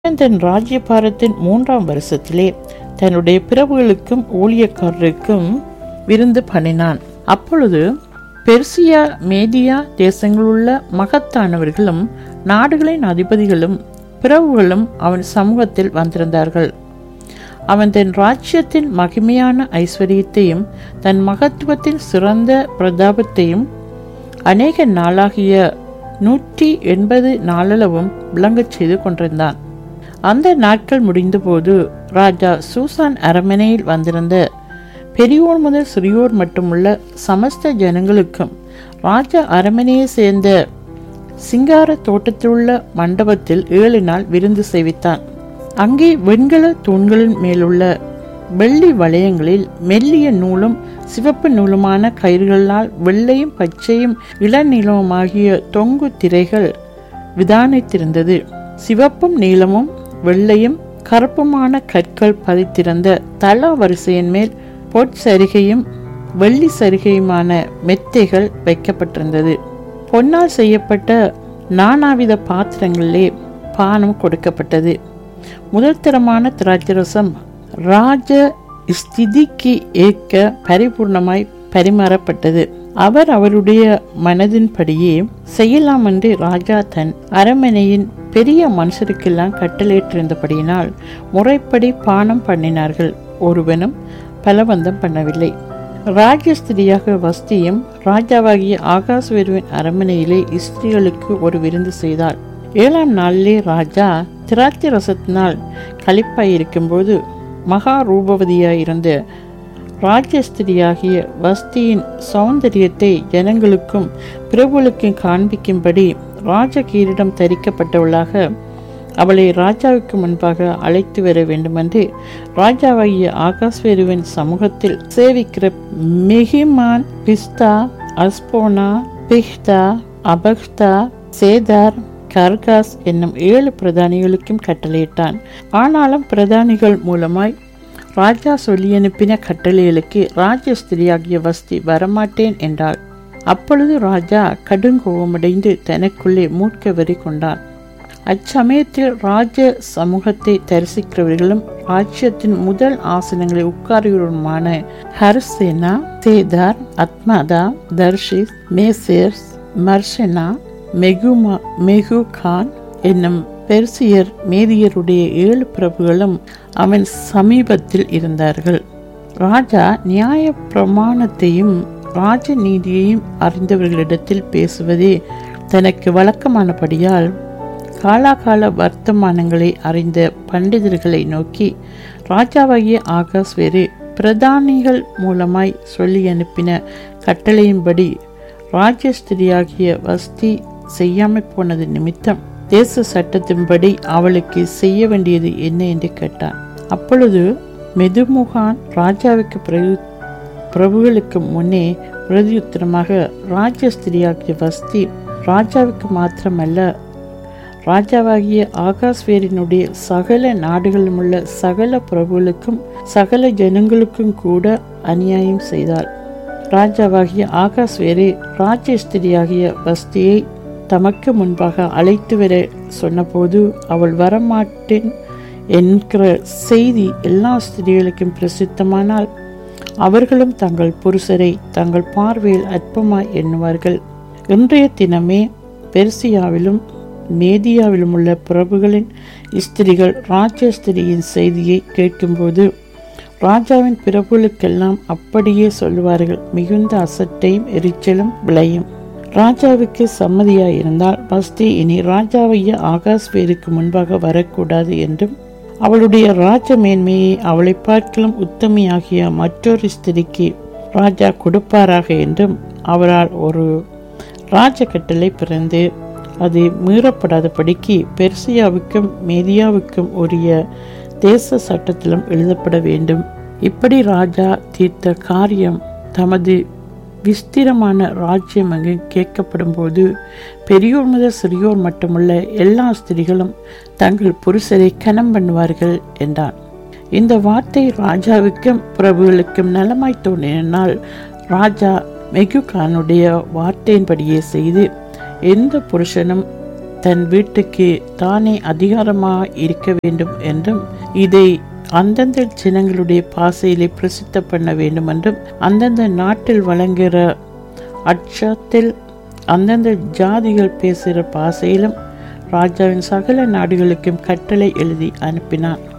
தன் ராஜ்யபாரத்தின் மூன்றாம் வருஷத்திலே தன்னுடைய பிரபுகளுக்கும் ஊழியக்காரருக்கும் விருந்து பண்ணினான் அப்பொழுது பெர்சியா மேதியா தேசங்களுள்ள மகத்தானவர்களும் நாடுகளின் அதிபதிகளும் பிரபுகளும் அவன் சமூகத்தில் வந்திருந்தார்கள் அவன் தன் ராஜ்யத்தின் மகிமையான ஐஸ்வர்யத்தையும் தன் மகத்துவத்தின் சிறந்த பிரதாபத்தையும் அநேக நாளாகிய நூற்றி எண்பது நாளளவும் விளங்கச் செய்து கொண்டிருந்தான் அந்த நாட்கள் முடிந்தபோது ராஜா சூசான் அரண்மனையில் வந்திருந்த பெரியோர் முதல் சிறியோர் மட்டுமுள்ள சமஸ்த ஜனங்களுக்கும் ராஜா அரண்மனையை சேர்ந்த சிங்கார தோட்டத்திலுள்ள மண்டபத்தில் ஏழு நாள் விருந்து செய்வித்தான் அங்கே வெண்கல தூண்களின் மேலுள்ள வெள்ளி வளையங்களில் மெல்லிய நூலும் சிவப்பு நூலுமான கயிறுகளால் வெள்ளையும் பச்சையும் இளநீளமுமாகிய தொங்கு திரைகள் விதானித்திருந்தது சிவப்பும் நீளமும் வெள்ளையும் கருப்புமான கற்கள் பதித்திருந்த தள வரிசையின் மேல் பொற்சரிகையும் வெள்ளி சரிகையுமான மெத்தைகள் வைக்கப்பட்டிருந்தது பொன்னால் செய்யப்பட்ட நானாவித பாத்திரங்களிலே பானம் கொடுக்கப்பட்டது முதல் தரமான திராட்சரசம் ராஜ ஸ்திதிக்கு ஏற்க பரிபூர்ணமாய் பரிமாறப்பட்டது அவர் அவருடைய மனதின்படியே செய்யலாம் என்று ராஜா தன் அரண்மனையின் பெரிய மனுஷருக்கெல்லாம் கட்டளையிட்டிருந்தபடியினால் முறைப்படி பானம் பண்ணினார்கள் ஒருவனும் பலவந்தம் பண்ணவில்லை ராஜஸ்திரியாக வஸ்தியும் ராஜாவாகிய ஆகாஸ்வருவின் அரண்மனையிலே ஸ்திரீகளுக்கு ஒரு விருந்து செய்தாள் ஏழாம் நாளிலே ராஜா திராட்சை ரசத்தினால் களிப்பாயிருக்கும்போது மகா ரூபவதியாயிருந்த ராஜஸ்திரியாகிய வஸ்தியின் சௌந்தரியத்தை ஜனங்களுக்கும் பிரபுகளுக்கும் காண்பிக்கும்படி ராஜ கீரிடம் தரிக்கப்பட்டவளாக அவளை ராஜாவுக்கு முன்பாக அழைத்து வர வேண்டுமென்று ராஜாவாகிய ஆகாஸ்வேருவின் சமூகத்தில் சேவிக்கிற மெஹிமான் பிஸ்தா அஸ்போனா பிஹ்தா அபக்தா சேதார் கர்காஸ் என்னும் ஏழு பிரதானிகளுக்கும் கட்டளையிட்டான் ஆனாலும் பிரதானிகள் மூலமாய் ராஜா சொல்லி அனுப்பின கட்டளைகளுக்கு ராஜஸ்திரியாகிய வஸ்தி வரமாட்டேன் என்றாள் அப்பொழுது ராஜா கடுங்கோபமடைந்து தனக்குள்ளே மூர்க்க வெறி கொண்டான் அச்சமயத்தில் ராஜ சமூகத்தை தரிசிக்கிறவர்களும் ராஜ்யத்தின் முதல் ஆசனங்களை உட்காருவருமான ஹர்சேனா சேதார் அத்மாதா தர்ஷிஸ் மேசேர்ஸ் மர்ஷனா மெகுமா மெகு கான் என்னும் பெர்சியர் மேதியருடைய ஏழு பிரபுகளும் அவன் சமீபத்தில் இருந்தார்கள் ராஜா நியாய பிரமாணத்தையும் ராஜநீதியையும் அறிந்தவர்களிடத்தில் பேசுவதே தனக்கு வழக்கமானபடியால் காலாகால வர்த்தமானங்களை அறிந்த பண்டிதர்களை நோக்கி ராஜாவாகிய ஆகாஸ்வேரு பிரதானிகள் மூலமாய் சொல்லி அனுப்பின கட்டளையின்படி ராஜஸ்திரியாகிய வஸ்தி செய்யாமல் போனது நிமித்தம் தேச சட்டத்தின்படி அவளுக்கு செய்ய வேண்டியது என்ன என்று கேட்டான் அப்பொழுது மெதுமுகான் ராஜாவுக்கு பிரபு பிரபுகளுக்கு முன்னே பிரதியுத்தரமாக ராஜஸ்திரியாகிய வஸ்தி ராஜாவுக்கு மாத்திரமல்ல ராஜாவாகிய ஆகாஸ்வேரினுடைய சகல நாடுகளிலும் உள்ள சகல பிரபுகளுக்கும் சகல ஜனங்களுக்கும் கூட அநியாயம் செய்தாள் ராஜாவாகிய ஆகாஸ்வேரே ராஜஸ்திரியாகிய வஸ்தியை தமக்கு முன்பாக அழைத்து வர சொன்னபோது அவள் வரமாட்டேன் என்கிற செய்தி எல்லா ஸ்திரீகளுக்கும் பிரசித்தமானால் அவர்களும் தங்கள் புருஷரை தங்கள் பார்வையில் அற்பமாய் எண்ணுவார்கள் இன்றைய தினமே பெர்சியாவிலும் மேதியாவிலும் உள்ள பிரபுகளின் ஸ்திரிகள் ராஜஸ்திரியின் செய்தியை கேட்கும்போது ராஜாவின் பிரபுகளுக்கெல்லாம் அப்படியே சொல்லுவார்கள் மிகுந்த அசட்டையும் எரிச்சலும் விளையும் ராஜாவுக்கு சம்மதியாயிருந்தால் வஸ்தி இனி ராஜாவைய ஆகாஸ்வேருக்கு முன்பாக வரக்கூடாது என்றும் அவளுடைய ராஜ மேன்மையை அவளை பார்க்கலும் உத்தமியாகிய மற்றொரு ஸ்திரிக்கு ராஜா கொடுப்பாராக என்றும் அவரால் ஒரு ராஜ கட்டளை பிறந்து அது மீறப்படாதபடிக்கு பெர்சியாவுக்கும் மேதியாவுக்கும் உரிய தேச சட்டத்திலும் எழுதப்பட வேண்டும் இப்படி ராஜா தீர்த்த காரியம் தமது விஸ்திரமான ராஜ்யம் அங்கு கேட்கப்படும் போது பெரியோர் முதல் சிறியோர் மட்டுமல்ல எல்லா ஸ்திரிகளும் தங்கள் புருஷரை கனம் பண்ணுவார்கள் என்றான் இந்த வார்த்தை ராஜாவுக்கும் பிரபுகளுக்கும் நலமாய் தோன்றினால் ராஜா மெகுகானுடைய வார்த்தையின்படியே செய்து எந்த புருஷனும் தன் வீட்டுக்கு தானே அதிகாரமாக இருக்க வேண்டும் என்றும் இதை அந்தந்த ஜனங்களுடைய பாசையிலே பிரசித்த பண்ண வேண்டும் என்றும் அந்தந்த நாட்டில் வழங்குகிற அச்சத்தில் அந்தந்த ஜாதிகள் பேசுகிற பாசையிலும் ராஜாவின் சகல நாடுகளுக்கும் கட்டளை எழுதி அனுப்பினான்